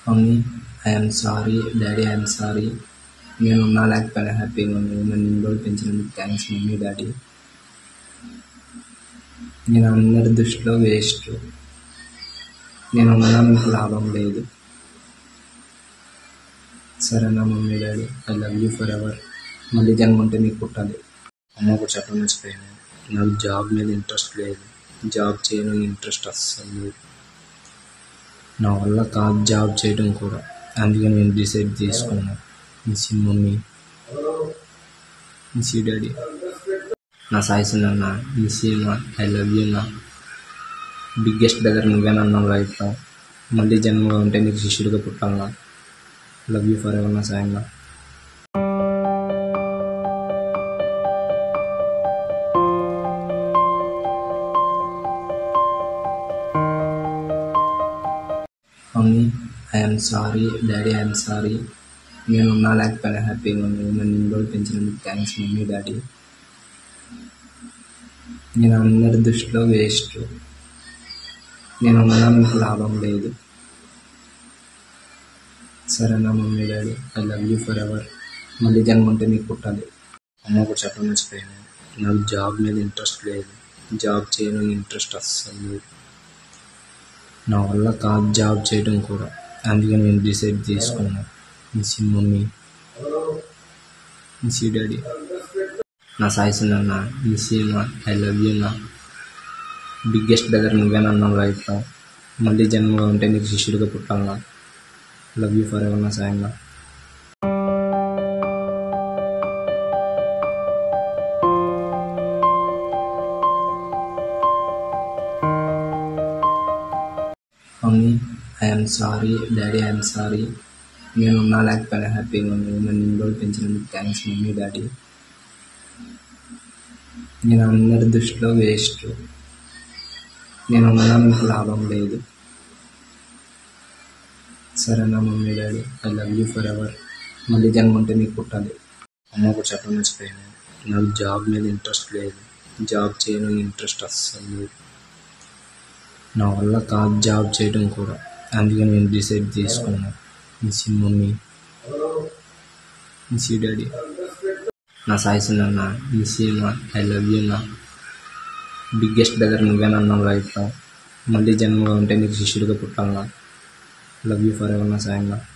mummy I'm sorry daddy I'm sorry నేను ఉన్నా లేకపోయినా హ్యాపీగా ఉన్నాను నన్ను ఇన్ని రోజులు పెంచినందుకు థ్యాంక్స్ మమ్మీ డాడీ నేను అందరి దృష్టిలో వేస్ట్ నేను ఉన్నా మీకు లాభం లేదు సరేనా mummy daddy I love you forever మళ్ళీ జన్మ ఉంటే మీకు పుట్టాలి అమ్మ ఒక చెప్పడం మర్చిపోయాను నాకు జాబ్ మీద ఇంట్రెస్ట్ లేదు జాబ్ చేయడం ఇంట్రెస్ట్ అస్సలు లేదు నా వల్ల కాదు జాబ్ చేయడం కూడా అందుకే నేను డిసైడ్ చేసుకున్నాను miss you mummy miss you daddy నా సాయిస్ నాన్న మిస్ యూ నా ఐ లవ్ యూ నా బిగ్గెస్ట్ బ్రదర్ నువ్వేనన్నావు లైఫ్లో మళ్ళీ జన్మలో ఉంటే నీకు శిష్యుడిగా పుట్టాలా లవ్ యూ ఫర్ ఎవర్ నా సాయంగా mummy I'm sorry daddy I'm sorry నేను ఉన్నా లేకపోయినా హ్యాపీగా ఉన్నాను నన్ను ఇన్ని రోజులు పెంచినందుకు థ్యాంక్స్ మమ్మీ డాడీ నేను అందరి దృష్టిలో వేస్ట్ నేను ఉన్నా మీకు లాభం లేదు సరేనా mummy daddy I love you forever మళ్ళీ జన్మ ఉంటే మీకు పుట్టాలి అమ్మ ఒక చెప్పడం మర్చిపోయాను నాకు జాబ్ మీద ఇంట్రెస్ట్ లేదు జాబ్ చేయడం ఇంట్రెస్ట్ అస్సలు లేదు నా వల్ల కాదు జాబ్ చేయడం కూడా అందుకే నేను డిసైడ్ చేసుకున్నాను miss you mummy miss you daddy నా సాయిస్ నాన్న మిస్ యూ నా ఐ లవ్ యూ నా బిగ్గెస్ట్ బ్రదర్ నువ్వేనన్నావు లైఫ్లో మళ్ళీ జన్మలో ఉంటే నీకు శిష్యుడిగా పుట్టాలా లవ్ యూ ఫర్ ఎవర్ నా సాయంగా mummy I'm sorry daddy I'm sorry నేను ఉన్నా లేకపోయినా హ్యాపీగా ఉన్నాను నన్ను ఇన్ని రోజులు పెంచినందుకు థ్యాంక్స్ మమ్మీ డాడీ నేను అందరి దృష్టిలో వేస్ట్ నేను ఉన్నా మీకు లాభం లేదు సరేనా mummy daddy I love you forever మళ్ళీ జన్మ ఉంటే మీకు పుట్టాలి అమ్మ ఒక చెప్పడం మర్చిపోయాను నాకు జాబ్ మీద ఇంట్రెస్ట్ లేదు జాబ్ చేయడం ఇంట్రెస్ట్ అస్సలు లేదు నా వల్ల కాదు జాబ్ చేయడం కూడా అందుకే నేను డిసైడ్ చేసుకున్నాను miss you mummy miss you daddy నా సాయిస్ నాన్న మిస్ యూ నా ఐ లవ్ యూ నా బిగ్గెస్ట్ బ్రదర్ నువ్వేనన్నావు లైఫ్లో మళ్ళీ జన్మలో ఉంటే నీకు శిష్యుడిగా పుట్టాలా లవ్ యూ ఫర్ ఎవర్ నా సాయంగా